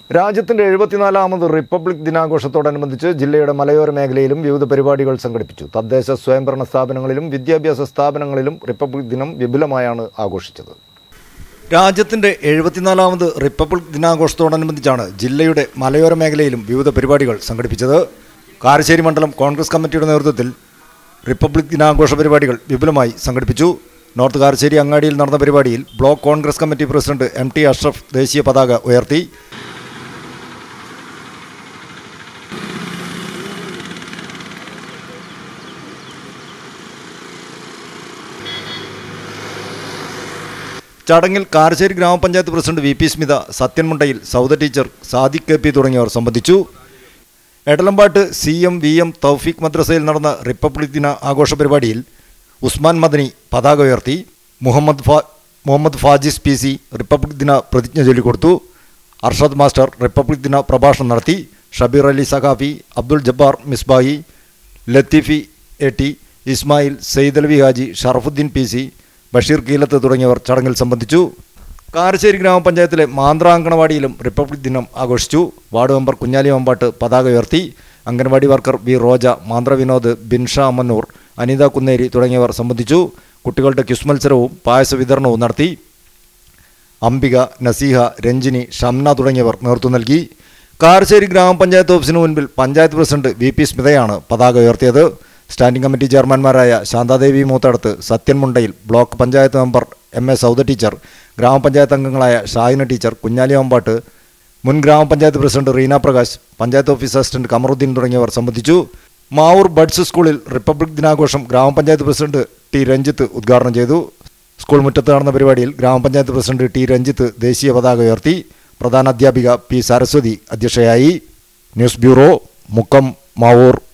രാജ്യത്തിന്റെ എഴുപത്തിനാലാമത് റിപ്പബ്ലിക് ദിനാഘോഷത്തോടനുബന്ധിച്ച് ജില്ലയുടെ മലയോര മേഖലയിലും വിവിധ പരിപാടികൾ സംഘടിപ്പിച്ചു തദ്ദേശ സ്വയംഭരണ സ്ഥാപനങ്ങളിലും വിദ്യാഭ്യാസ സ്ഥാപനങ്ങളിലും റിപ്പബ്ലിക് ദിനം വിപുലമായാണ് ആഘോഷിച്ചത് രാജ്യത്തിന്റെ എഴുപത്തിനാലാമത് റിപ്പബ്ലിക് ദിനാഘോഷത്തോടനുബന്ധിച്ചാണ് ജില്ലയുടെ മലയോര മേഖലയിലും വിവിധ പരിപാടികൾ സംഘടിപ്പിച്ചത് കാരശ്ശേരി മണ്ഡലം കോൺഗ്രസ് കമ്മിറ്റിയുടെ നേതൃത്വത്തിൽ റിപ്പബ്ലിക് ദിനാഘോഷ പരിപാടികൾ വിപുലമായി സംഘടിപ്പിച്ചു നോർത്ത് കാരശ്ശേരി അങ്ങാടിയിൽ നടന്ന പരിപാടിയിൽ block Congress committee president M T Ashraf ദേശീയ പതാക ഉയർത്തി ചടങ്ങിൽ കാരശ്ശേരി ഗ്രാമപഞ്ചായത്ത് പ്രസിഡന്റ് വി പി സ്മിത സത്യൻമുണ്ടയിൽ Sauda teacher Sadiq K P തുടങ്ങിയവർ സംബന്ധിച്ചു Edalampattu C M V M Thoufeeq മദ്രസയിൽ നടന്ന റിപ്പബ്ലിക് ദിന ആഘോഷ പരിപാടിയിൽ ഉസ്മാൻ മദനി പതാക ഉയർത്തി മുഹമ്മദ് ഫാ Muhammad Fajis P C republic ദിന പ്രതിജ്ഞ ചൊല്ലിക്കൊടുത്തു അർഷദ് മാസ്റ്റർ റിപ്പബ്ലിക് ദിന പ്രഭാഷണം നടത്തി Shabeer Ali Saqafi Abdul Jabbar Misbahi Latheefi A T Ismail Saidalavi Haji Sharafuddin P C Basheer Keelath തുടങ്ങിയവർ ചടങ്ങിൽ സംബന്ധിച്ചു കാരശ്ശേരി ഗ്രാമപഞ്ചായത്തിലെ മാന്ത്ര അങ്കണവാടിയിലും റിപ്പബ്ലിക് ദിനം ആഘോഷിച്ചു വാർഡ് മെമ്പർ കുഞ്ഞാലി മമ്പാട്ട് പതാക ഉയർത്തി അംഗൻവാടി വർക്കർ വി റോജ മാന്ത്ര വിനോദ് ബിൻഷ അമ്മന്നൂർ അനിത കുന്നേരി തുടങ്ങിയവർ സംബന്ധിച്ചു കുട്ടികളുടെ ക്യുസ് മത്സരവും പായസ വിതരണവും നടത്തി അംബിക നസീഹ രഞ്ജിനി ഷംന തുടങ്ങിയവർ നേതൃത്വം നൽകി കാരശ്ശേരി ഗ്രാമപഞ്ചായത്ത് ഓഫീസിന് മുൻപിൽ പഞ്ചായത്ത് പ്രസിഡന്റ് വി പി സ്മിതയാണ് പതാക ഉയർത്തിയത് സ്റ്റാൻഡിംഗ് കമ്മിറ്റി ചെയർമാൻമാരായ Santhadevi Moothadath Sathyan Mundayil block panchayat member M A Sauda teacher ഗ്രാമപഞ്ചായത്ത് അംഗങ്ങളായ ഷാഹിന ടീച്ചർ കുഞ്ഞാലി അമ്പാട്ട് മുൻ ഗ്രാമപഞ്ചായത്ത് president Reena Prakash panchayat office assistant Kamaruddin തുടങ്ങിയവർ സംബന്ധിച്ചു മാവൂർ ബഡ്സ് സ്കൂളിൽ റിപ്പബ്ലിക് ദിനാഘോഷം ഗ്രാമപഞ്ചായത്ത് പ്രസിഡന്റ് ടി രഞ്ജിത്ത് ഉദ്ഘാടനം ചെയ്തു സ്കൂൾ മുറ്റത്ത് നടന്ന പരിപാടിയിൽ ഗ്രാമപഞ്ചായത്ത് പ്രസിഡന്റ് ടി രഞ്ജിത്ത് ദേശീയ പതാക ഉയർത്തി പ്രധാന അധ്യാപിക പി സരസ്വതി അധ്യക്ഷയായി ന്യൂസ് ബ്യൂറോ മുക്കം മാവൂർ